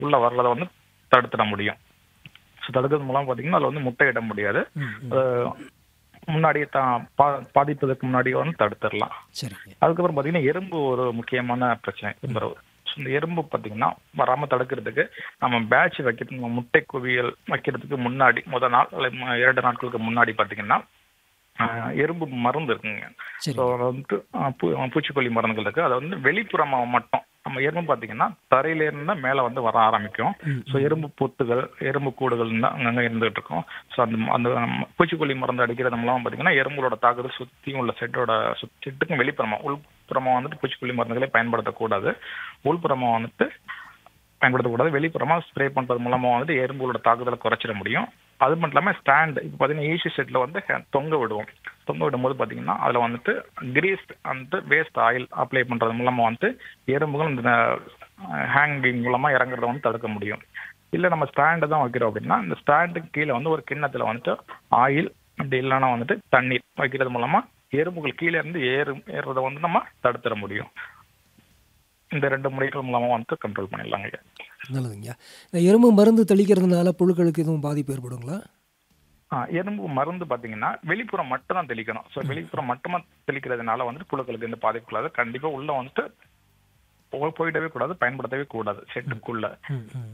உள்ள வர்றதை வந்து தடுத்துட முடியும் ஸோ தடுக்கிறது மூலம் பார்த்தீங்கன்னா அதில் வந்து முட்டையிட முடியாது ம், ம். அது முன்னாடியே தான் பா பாதிப்பதற்கு முன்னாடியே வந்து தடுத்துடலாம் சரிங்க அதுக்கப்புறம் பார்த்தீங்கன்னா எறும்பு ஒரு முக்கியமான பிரச்சனை தொந்தரவு So, இந்த எறும்பு பார்த்தீங்கன்னா வராம தடுக்கிறதுக்கு நம்ம பேட்ச் வைக்கிறது நம்ம முட்டை குவியல் வைக்கிறதுக்கு முன்னாடி முத நாள் அல்லது ம- இரண்டு நாட்களுக்கு முன்னாடி பார்த்தீங்கன்னா ஆஹ், எறும்பு மருந்து இருக்குங்க சரி ஸோ வந்துட்டு ஆஹ், பூ- பூச்சிக்கொல்லி மருந்துகள் இருக்கு அதை வந்து வெளிப்புறமா மட்டும் நம்ம எறும்பு பார்த்தீங்கன்னா தரையில இருந்து மேலே வந்து வர ஆரம்பிக்கும் ம், ஸோ எறும்பு பொத்துகள் எறும்பு கூடுகள் தான் அங்கங்கே இருந்துகிட்டு இருக்கும் ஸோ அந்த அந்த ம- பூச்சிக்கொல்லி மருந்து அடிக்கிறது மூலம் பார்த்தீங்கன்னா எறும்புகளோட தாக்குதல் சுற்றியும் உள்ள செட்டோட செட்டுக்கும் வெளிப்புறமா உள்புறமா வந்துட்டு பூச்சிக்கொல்லி மருந்துகளை பயன்படுத்தக்கூடாது உள்புறமா வந்துட்டு பயன்படுத்தக்கூடாது வெளிப்புறமா ஸ்ப்ரே பண்றது மூலமா வந்துட்டு எறும்புகளோட தாக்குதலை குறைச்சிட முடியும் அது மட்டும் இல்லாமல் ஸ்டாண்ட் இப்போ பார்த்தீங்கன்னா ஈசி செட்டில் வந்து ஹே- தொங்க விடுவோம் தொங்க விடும்போது பார்த்தீங்கன்னா அதில் வந்துட்டு கிரீஸ் வந்துட்டு வேஸ்ட் ஆயில் அப்ளை பண்ணுறது மூலமாக வந்துட்டு எறும்புகள் இந்த ஹேங்கிங் மூலமாக இறங்குறத வந்து தடுக்க முடியும் இல்லை நம்ம ஸ்டாண்டு தான் வைக்கிறோம் அப்படின்னா இந்த ஸ்டாண்டுக்கு கீழே வந்து ஒரு கிண்ணத்தில் வந்துட்டு ஆயில் அப்படி இல்லைன்னா வந்துட்டு தண்ணீர் வைக்கிறது மூலமாக எறும்புகள் கீழே இருந்து ஏறு ஏறுறதை வந்து நம்ம தடுத்துட முடியும் இந்த ரெண்டு முறைகள் மூலமாக வந்துட்டு கண்ட்ரோல் பண்ணிடலாங்க ஐயா நல்லதுங்க இந்த எறும்பு மருந்து தெளிக்கிறதுனால புழுக்களுக்கு எதுவும் பாதிப்பு ஏற்படுங்களா ஆ, எறும்பு மருந்து பாத்தீங்கன்னா வெளிப்புறம் மட்டும் தான் தெளிக்கணும் ஸோ வெளிப்புறம் மட்டுமா தெளிக்கிறதுனால வந்துட்டு புழுக்களுக்கு எந்த பாதிப்பு கூடாது கண்டிப்பா உள்ள வந்துட்டு போ- போயிடவே கூடாது பயன்படுத்தவே கூடாது செட்டுக்குள்ள ம் ம்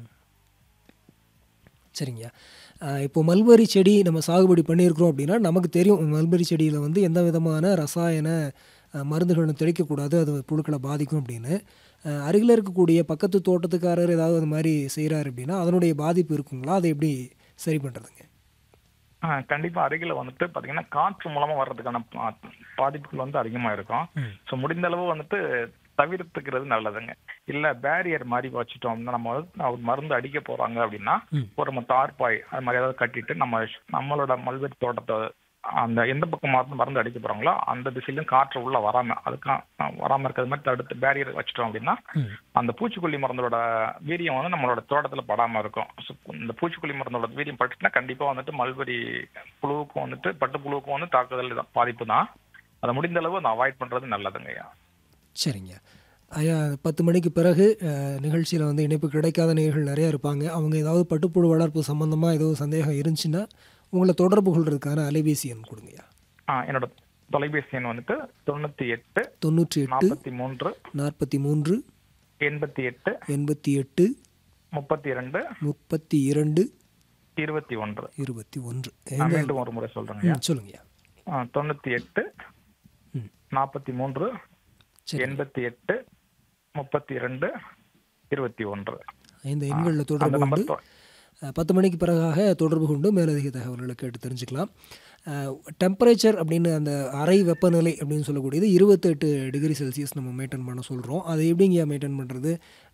சரிங்க அஹ் இப்போ மல்பெரி செடி நம்ம சாகுபடி பண்ணியிருக்கிறோம் அப்படின்னா நமக்கு தெரியும் மல்பெரி செடியில் வந்து எந்த விதமான ரசாயன அஹ், மருந்துகளும் தெளிக்கக்கூடாது அது புழுக்களை பாதிக்கும் அப்படின்னு அஹ், அருகில் இருக்கக்கூடிய பக்கத்து தோட்டத்துக்காரர் ஏதாவது அது மாதிரி செய்கிறாரு அப்படின்னா அதனுடைய பாதிப்பு இருக்குங்களா அதை எப்படி சரி பண்ணுறதுங்க ஆ, கண்டிப்பா அருகில வந்துட்டு பாத்தீங்கன்னா காற்று மூலமா வர்றதுக்கான பா- பாதிப்புகள் வந்து அதிகமா இருக்கும் ம். ஸோ முடிந்த அளவு வந்துட்டு தவிர்த்துக்கிறது நல்லதுங்க இல்ல பேரியர் மாதிரி வச்சுட்டோம் அப்படின்னா நம்ம வந்து ஒரு மருந்து அடிக்க போறாங்க அப்படின்னா ம். ஒரு நம்ம தார்பாய் அது மாதிரி ஏதாவது கட்டிட்டு நம்ம நம்மளோட மல்வெட்டி தோட்டத்தை அந்த எந்த பக்கம் மருந்து மருந்து அடிக்க போறாங்களோ அந்த திசையிலும் காற்று உள்ள வராம அதுக்கு வராம இருக்கிறது மாதிரி தடுத்து பேரியர் வச்சுட்டோம் அப்படின்னா ம் அந்த பூச்சிக்கொல்லி மருந்தோட வீரியம் வந்து நம்மளோட தோட்டத்துல படாம இருக்கும் So, இந்த பூச்சிக்கொல்லி மருந்தோட வீரியம் பட்டுச்சுன்னா கண்டிப்பா வந்துட்டு மல்பெரி புழுவுக்கும் வந்துட்டு பட்டு புழுவுக்கும் வந்து தாக்குதல் தான் பாதிப்பு தான் அதை முடிந்த அளவு அதை அவாய்ட் பண்றது நல்லதுங்க ஐயா சரிங்க ஐயா பத்து மணிக்கு பிறகு நிகழ்ச்சியில் வந்து இணைப்பு கிடைக்காத நேயர்கள் நிறையா இருப்பாங்க அவங்க ஏதாவது பட்டுப்புழு வளர்ப்பு சம்மந்தமாக ஏதோ சந்தேகம் இருந்துச்சுன்னா உங்களை தொடர்பு கொள்றதுக்கான அலைபேசி எண் கொடுங்கய்யா ஆ, என்னோட தொலைபேசி எண் வந்துட்டு தொண்ணூத்தி எட்டு தொண்ணூற்றி எட்டு நாற்பத்தி மூன்று நாற்பத்தி மூன்று எண்பத்தி எட்டு எண்பத்தி எட்டு முப்பத்தி ரெண்டு முப்பத்தி இரண்டு இருபத்தி ஒன்று இருபத்தி ஒன்று நான் மீண்டும் ஒரு முறை சொல்றேங்க ஐயா. ம் சொல்லுங்கய்யா ஆ, தொண்ணூத்தி எட்டு ம் நாற்பத்தி மூன்று சரி எண்பத்தி எட்டு முப்பத்தி ரெண்டு இருபத்தி ஒன்று இந்த எண்களில் அந்த தொடர்பு நம்பர் கொண்டு அஹ், பத்து மணிக்கு பிறகாக தொடர்பு கொண்டு மேலதிக தகவல்களை கேட்டு தெரிஞ்சுக்கலாம் டெம்பரேச்சர் அப்படின்னு அந்த அறை வெப்பநிலை அப்படின்னு சொல்லக்கூடியது இருபத்தெட்டு டிகிரி செல்சியஸ் நம்ம மெயின்டைன் பண்ண சொல்கிறோம் அதை எப்படிங்க மெயின்டைன் பண்ணுறது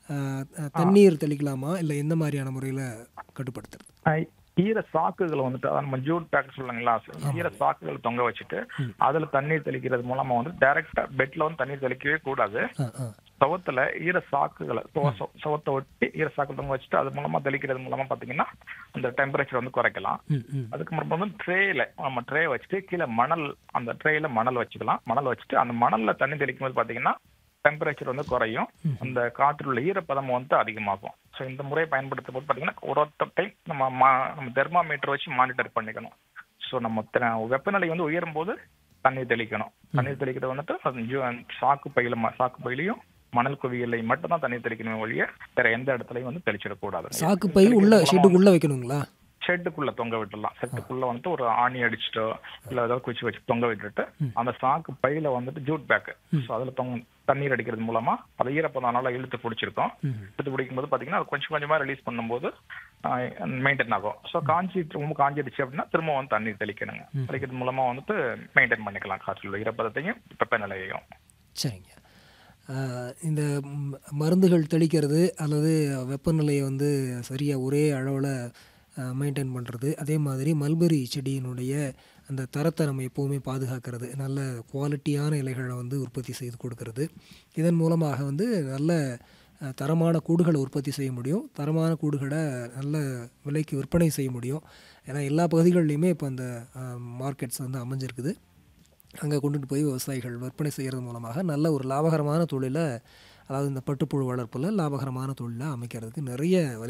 தண்ணீர் தெளிக்கலாமா இல்லை எந்த மாதிரியான முறையில் கட்டுப்படுத்துறது ஆஹ் ஈர சாக்குகளை வந்துட்டு அதாவது நம்ம ஜூட் பேக் சொல்லுங்களா ஈர சாக்குகள் தொங்க வச்சுட்டு அதுல தண்ணீர் தெளிக்கிறது மூலமா வந்து டைரக்டா பெட்ல வந்து தண்ணீர் தெளிக்கவே கூடாது ஆ ஆ சவத்துல ஈர சாக்குகளை சுவ- சவ- சவத்தை ஒட்டி ஈர சாக்கு தொங்க வச்சுட்டு அது மூலமா தெளிக்கிறது மூலமா பாத்தீங்கன்னா அந்த டெம்பரேச்சர் வந்து குறைக்கலாம் ம் ம் அதுக்கப்புறம் வந்து ட்ரேல நம்ம ட்ரே வச்சுட்டு கீழே மணல் அந்த ட்ரேல மணல் வச்சுக்கலாம் மணல் வச்சுட்டு அந்த மணல்ல தண்ணி தெளிக்கும் போது பாத்தீங்கன்னா டெம்பரேச்சர் வந்து குறையும் அந்த காற்றில் உள்ள ஈரப்பதம் வந்து அதிகமாகும் ஸோ இந்த முறையை பயன்படுத்தும் போது பாத்தீங்கன்னா ஒரு ஒரு டைம் நம்ம மா- நம்ம தெர்மாமீட்டர் வச்சு மானிட்டர் பண்ணிக்கணும் ஸோ நம்ம தெ- வெப்பநிலை வந்து உயரும் போது தண்ணீர் தெளிக்கணும் தண்ணீர் தெளிக்கிறது வந்துட்டு அது ஜு- சாக்கு பையில ம- சாக்கு பையிலையும் மணல் குவியலை மட்டும் தான் தண்ணீர் தெளிக்கணும் ஒழிய வேற எந்த இடத்துலயும் வந்து தெளிச்சிடக்கூடாது சாக்கு பை உள்ள ஷெட்டுக்குள்ளே வைக்கணுங்களா ஷெட்டுக்குள்ள தொங்க விட்டுடலாம் ஷெட்டுக்குள்ள வந்துட்டு ஒரு ஆணி அடிச்சுட்டோ இல்ல ஏதாவது குச்சி வச்சு தொங்க விட்டுட்டு அந்த சாக்கு பையில வந்துட்டு ஜூட் பேக் ஸோ அதுல தொங்க தண்ணீர் அடிக்கிறது மூலமா அது ஈரப்பதம் நல்லா இழுத்து பிடிச்சிருக்கும் ம் இழுத்து பிடிக்கும் போது பாத்தீங்கன்னா அது கொஞ்சம் கொஞ்சமா ரிலீஸ் பண்ணும்போது மெயின்டைன் ஆகும் ஸோ காஞ்சி ரொம்ப காஞ்சிடுச்சு அப்படின்னா திரும்ப வந்து தண்ணீர் தெளிக்கணுங்க தெளிக்கிறது மூலமா வந்துட்டு மெயின்டைன் பண்ணிக்கலாம் காற்றில் உள்ள ஈரப்பதத்தையும் வெப்பநிலையையும் சரிங்க ஆஹ் இந்த ம், மருந்துகள் தெளிக்கிறது அல்லது வெப்பநிலையை வந்து சரியாக ஒரே அளவில் மெயின்டைன் பண்ணுறது அதே மாதிரி மல்பெரி செடியினுடைய அந்த தரத்தை நம்ம எப்போவுமே பாதுகாக்கிறது நல்ல குவாலிட்டியான இலைகளை வந்து உற்பத்தி செய்து கொடுக்கறது இதன் மூலமாக வந்து நல்ல அஹ், தரமான கூடுகளை உற்பத்தி செய்ய முடியும் தரமான கூடுகளை நல்ல விலைக்கு விற்பனை செய்ய முடியும் ஏன்னா எல்லா பகுதிகள்லையுமே இப்போ அந்த மார்க்கெட்ஸ் வந்து அமைஞ்சிருக்குது அங்கே கொண்டுட்டு போய் விவசாயிகள் விற்பனை செய்கிறது மூலமாக நல்ல ஒரு லாபகரமான தொழிலை அதாவது இந்த பட்டுப்புழு வளர்ப்பில் லாபகரமான தொழிலை அமைக்கிறதுக்கு நிறைய வழி